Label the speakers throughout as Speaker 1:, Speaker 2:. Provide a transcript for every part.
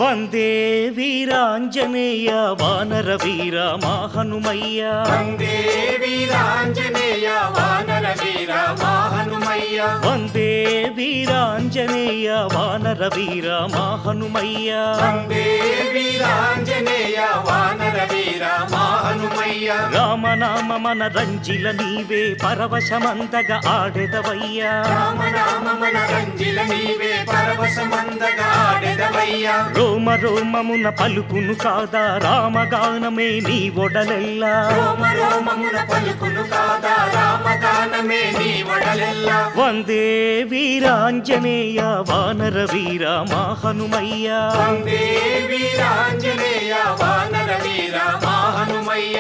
Speaker 1: వందే వీరాంజనేయ వానర వీర మా హనుమయ్య
Speaker 2: వందే వీరాంజనేయ వానర వీర మా హనుమయ్య
Speaker 1: వందే వీరాంజనేయ వానర వీర మా హనుమయ్య
Speaker 2: వందే వీరాంజనేయ వానర వీర మా హనుమయ్య
Speaker 1: రామనామ మన రంజిల నీవే పరవశమందగా ఆడెదవయ్యా
Speaker 2: రామనామమున రంజిల నీవే పరవశమందగా ఆడెదవయ్యా
Speaker 1: రోమ రోమమున పలుకును కాదా రామగానమే నీ ఒడలెల్లా
Speaker 2: రోమ రోమమున పలుకును కాదా రామగానమే నీ వడలెల్లా
Speaker 1: వందే వీరాంజనేయ వానర వీర మా హనుమయ్య
Speaker 2: వందే వీరాంజనేయ వానర వీర మా హనుమయ్య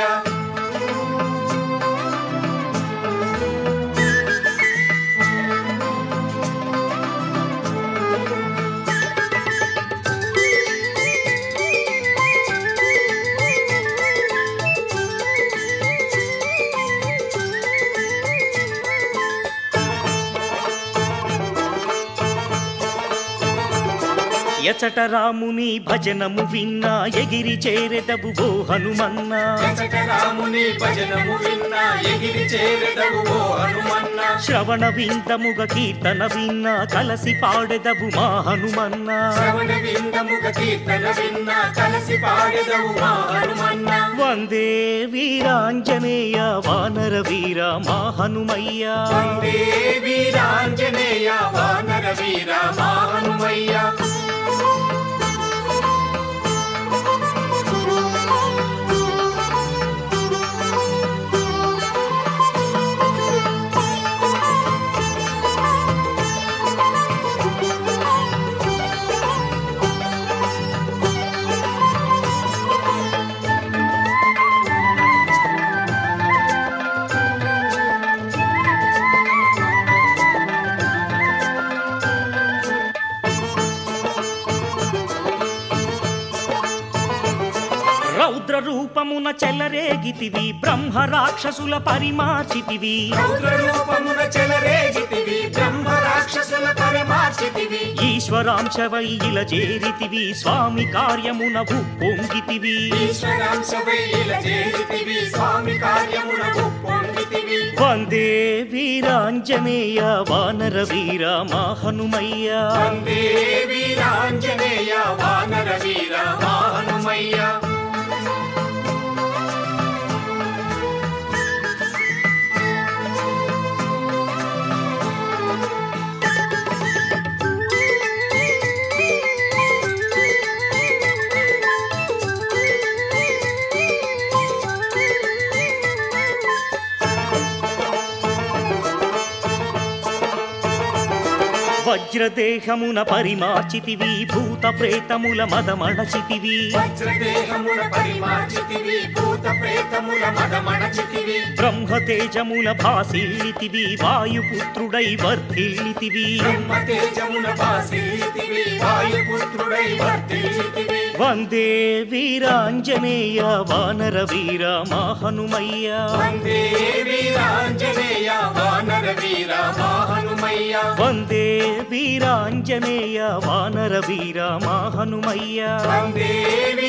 Speaker 1: ఎచట రాముని భజనము విన్నా ఎగిరి చేరెదవు ఓ హనుమన్నా
Speaker 2: ఎచట రాముని భజనము విన్నా ఎగిరి చేరెదవు ఓ హనుమన్న
Speaker 1: శ్రవణ విందముగ కీర్తన విన్నా కలసి పాడెదవు మా హనుమన్నా
Speaker 2: శ్రవణ విందముగ కీర్తన విన్నా కలసి పాడెదవు మా హనుమన్న
Speaker 1: వందే వీరాంజనేయ వానర వీర మా హనుమయ్య
Speaker 2: వందే వీరాంజనేయ వానర వీర మా హనుమయ్య
Speaker 1: రౌద్ర రూపమున చెలరేగితివి బ్రహ్మ రాక్షసుల పరిమార్చితివి
Speaker 2: రౌద్ర రూపమున చెలరేగితివి బ్రహ్మ రాక్షసుల పరమార్చితివి
Speaker 1: ఈశ్వరాంశవై ఇల చేరితివి స్వామి కార్యమున పొంగితివి
Speaker 2: ఈశ్వరాంశవై ఇలా చేరితివి స్వామి కార్యమున పొందితివి
Speaker 1: వందే వీరాంజనేయ వానర వీర మా హనుమయ్య
Speaker 2: వందే వీరాంజనేయ వానర వీర మా హనుమయ్య
Speaker 1: వజ్రదేహమున పరిమార్చితివి భూత ప్రేతముల మదమణచితివి
Speaker 2: వజ్రదేహమున పరిమార్చితివి భూత ప్రేతముల మదమణచితివి
Speaker 1: బ్రహ్మతేజముల భాసిల్లితివి వాయుపుత్రుడై వర్ధిల్లితివి
Speaker 2: బ్రహ్మ తేజమున భాసిల్లితివి వాయుపుత్రుడై వర్ధిల్లితివి
Speaker 1: వందే వీరాంజనేయ వానర వీర మా హనుమయ్య
Speaker 2: వందే వీరాంజనేయ వానర వీర మా హనుమయ్య
Speaker 1: వందే వీరాంజనేయ వానర వీర మా హనుమయ్య
Speaker 2: వందే